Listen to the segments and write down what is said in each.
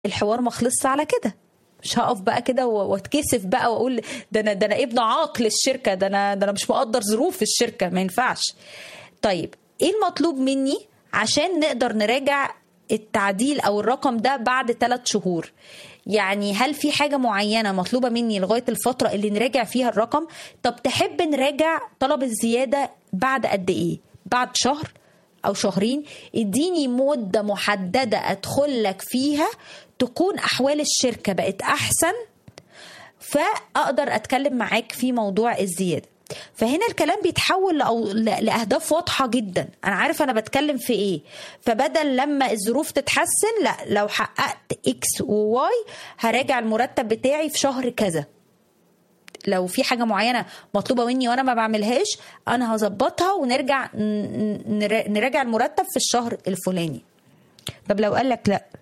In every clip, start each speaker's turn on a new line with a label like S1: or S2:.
S1: الحوار ما خلصش على كده مش هقف بقى كده واتكسف بقى واقول ده انا ده انا ابن عاق للشركه ده انا ده انا مش مقدر ظروف الشركه ما ينفعش طيب ايه المطلوب مني عشان نقدر نراجع التعديل او الرقم ده بعد ثلاث شهور يعني هل في حاجه معينه مطلوبه مني لغايه الفتره اللي نراجع فيها الرقم طب تحب نراجع طلب الزياده بعد قد ايه بعد شهر او شهرين اديني مده محدده ادخل لك فيها تكون احوال الشركه بقت احسن فاقدر اتكلم معاك في موضوع الزياده فهنا الكلام بيتحول لاهداف واضحه جدا انا عارف انا بتكلم في ايه فبدل لما الظروف تتحسن لا لو حققت اكس وواي هراجع المرتب بتاعي في شهر كذا لو في حاجه معينه مطلوبه مني وانا ما بعملهاش انا هظبطها ونرجع نراجع المرتب في الشهر الفلاني طب لو قال لك لا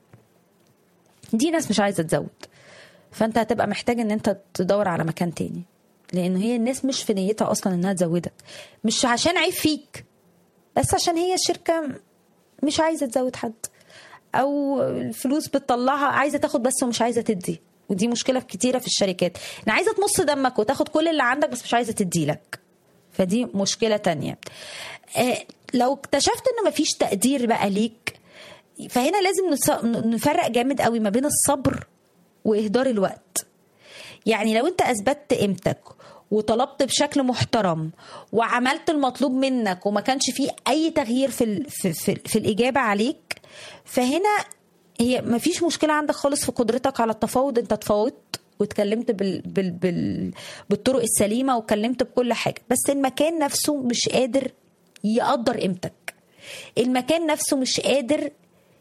S1: دي ناس مش عايزه تزود فانت هتبقى محتاج ان انت تدور على مكان تاني لان هي الناس مش في نيتها اصلا انها تزودك مش عشان عيب فيك بس عشان هي الشركه مش عايزه تزود حد او الفلوس بتطلعها عايزه تاخد بس ومش عايزه تدي ودي مشكله كتيره في الشركات انا عايزه تمص دمك وتاخد كل اللي عندك بس مش عايزه تدي لك فدي مشكله تانية آه لو اكتشفت انه مفيش تقدير بقى ليك فهنا لازم نفرق جامد قوي ما بين الصبر واهدار الوقت يعني لو انت اثبتت قيمتك وطلبت بشكل محترم وعملت المطلوب منك وما كانش فيه اي تغيير في ال في, في, في الاجابه عليك فهنا هي ما فيش مشكله عندك خالص في قدرتك على التفاوض انت تفاوضت واتكلمت بال بال بال بالطرق السليمه واتكلمت بكل حاجه بس المكان نفسه مش قادر يقدر قيمتك المكان نفسه مش قادر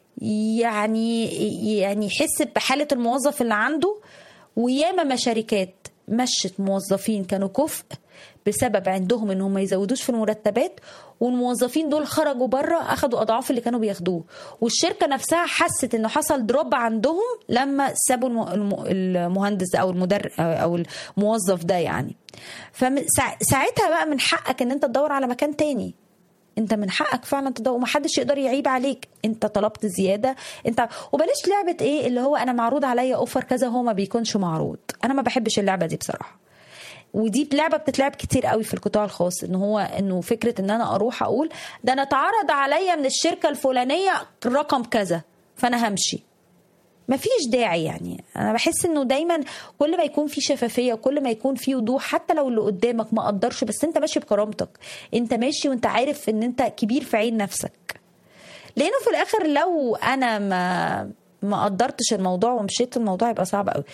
S1: يعني يعني يحس بحاله الموظف اللي عنده وياما ما شركات مشت موظفين كانوا كفء بسبب عندهم انهم ما يزودوش في المرتبات والموظفين دول خرجوا بره اخدوا اضعاف اللي كانوا بياخدوه والشركه نفسها حست انه حصل دروب عندهم لما سابوا المهندس او المدر او الموظف ده يعني فساعتها بقى من حقك ان انت تدور على مكان تاني انت من حقك فعلا تدور ومحدش يقدر يعيب عليك انت طلبت زياده انت وبلاش لعبه ايه اللي هو انا معروض عليا اوفر كذا هو ما بيكونش معروض انا ما بحبش اللعبه دي بصراحه ودي لعبه بتتلعب كتير قوي في القطاع الخاص ان هو انه فكره ان انا اروح اقول ده انا اتعرض عليا من الشركه الفلانيه رقم كذا فانا همشي مفيش داعي يعني انا بحس انه دايما كل ما يكون في شفافيه وكل ما يكون في وضوح حتى لو اللي قدامك ما قدرش بس انت ماشي بكرامتك انت ماشي وانت عارف ان انت كبير في عين نفسك لانه في الاخر لو انا ما ما قدرتش الموضوع ومشيت الموضوع يبقى صعب قوي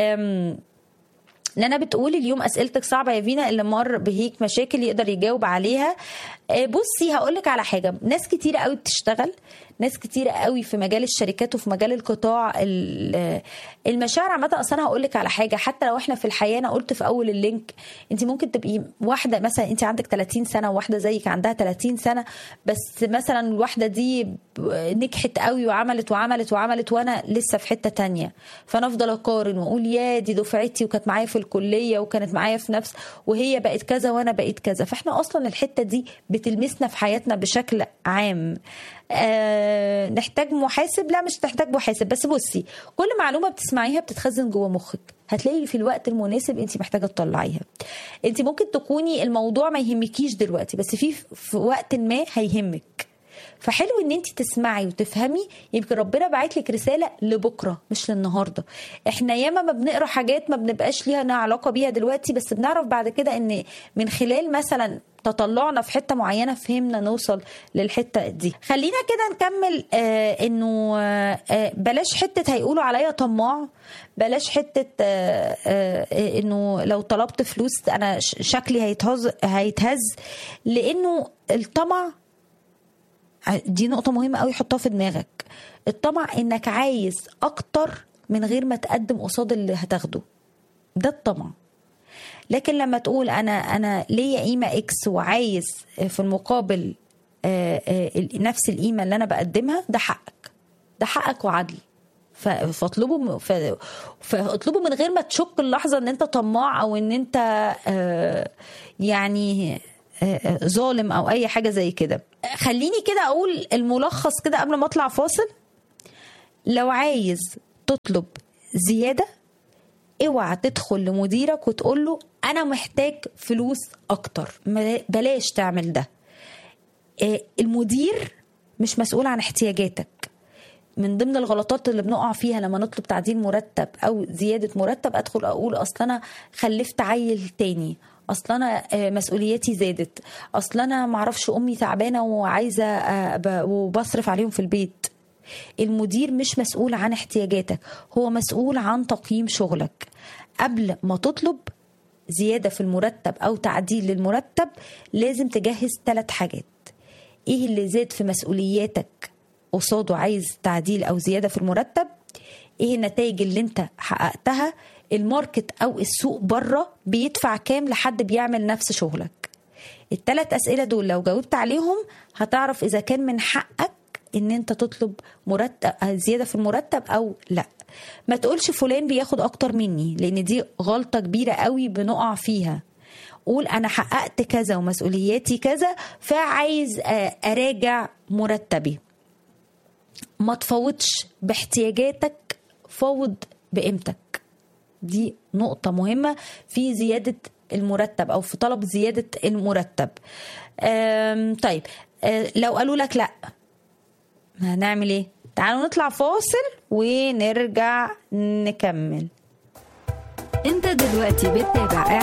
S1: نانا بتقول اليوم اسئلتك صعبه يا فينا اللي مر بهيك مشاكل يقدر يجاوب عليها بصي هقول لك على حاجه ناس كتيره قوي بتشتغل ناس كتيره قوي في مجال الشركات وفي مجال القطاع المشاعر عامه اصل انا هقول لك على حاجه حتى لو احنا في الحياه انا قلت في اول اللينك انت ممكن تبقي واحده مثلا انت عندك 30 سنه وواحده زيك عندها 30 سنه بس مثلا الواحده دي نجحت قوي وعملت وعملت وعملت وانا لسه في حته تانية فانا افضل اقارن واقول يا دي دفعتي وكانت معايا في الكليه وكانت معايا في نفس وهي بقت كذا وانا بقيت كذا فاحنا اصلا الحته دي بتلمسنا في حياتنا بشكل عام آه نحتاج محاسب لا مش تحتاج محاسب بس بصي كل معلومه بتسمعيها بتتخزن جوه مخك هتلاقي في الوقت المناسب انت محتاجه تطلعيها انت ممكن تكوني الموضوع ما يهمكيش دلوقتي بس في في وقت ما هيهمك فحلو ان انت تسمعي وتفهمي يمكن ربنا باعت لك رساله لبكره مش للنهارده احنا ياما ما بنقرا حاجات ما بنبقاش ليها علاقه بيها دلوقتي بس بنعرف بعد كده ان من خلال مثلا تطلعنا في حته معينه فهمنا نوصل للحته دي خلينا كده نكمل آه انه آه بلاش حته هيقولوا عليا طماع بلاش حته آه آه انه لو طلبت فلوس انا شكلي هيتهز هيتهز لانه الطمع دي نقطة مهمة قوي حطها في دماغك الطمع انك عايز اكتر من غير ما تقدم قصاد اللي هتاخده ده الطمع لكن لما تقول انا انا ليا قيمة اكس وعايز في المقابل نفس القيمة اللي انا بقدمها ده حقك ده حقك وعدل فاطلبه فاطلبه من غير ما تشك اللحظة ان انت طماع او ان انت يعني ظالم او اي حاجه زي كده خليني كده اقول الملخص كده قبل ما اطلع فاصل لو عايز تطلب زياده اوعى تدخل لمديرك وتقول له انا محتاج فلوس اكتر ما- بلاش تعمل ده آه، المدير مش مسؤول عن احتياجاتك من ضمن الغلطات اللي بنقع فيها لما نطلب تعديل مرتب او زياده مرتب ادخل اقول اصل انا خلفت عيل تاني اصل انا آه، مسؤولياتي زادت اصل انا معرفش امي تعبانه وعايزه آه، ب- وبصرف عليهم في البيت المدير مش مسؤول عن احتياجاتك هو مسؤول عن تقييم شغلك قبل ما تطلب زيادة في المرتب أو تعديل للمرتب لازم تجهز ثلاث حاجات إيه اللي زاد في مسؤولياتك قصاده عايز تعديل أو زيادة في المرتب إيه النتائج اللي أنت حققتها الماركت أو السوق بره بيدفع كام لحد بيعمل نفس شغلك الثلاث أسئلة دول لو جاوبت عليهم هتعرف إذا كان من حقك ان انت تطلب مرتب زياده في المرتب او لا ما تقولش فلان بياخد اكتر مني لان دي غلطه كبيره قوي بنقع فيها قول انا حققت كذا ومسؤولياتي كذا فعايز آه، اراجع مرتبي ما تفوضش باحتياجاتك فوض بقيمتك دي نقطة مهمة في زيادة المرتب أو في طلب زيادة المرتب أم، طيب أه، لو قالوا لك لأ هنعمل ايه تعالوا نطلع فاصل ونرجع نكمل
S2: انت دلوقتي بتتابع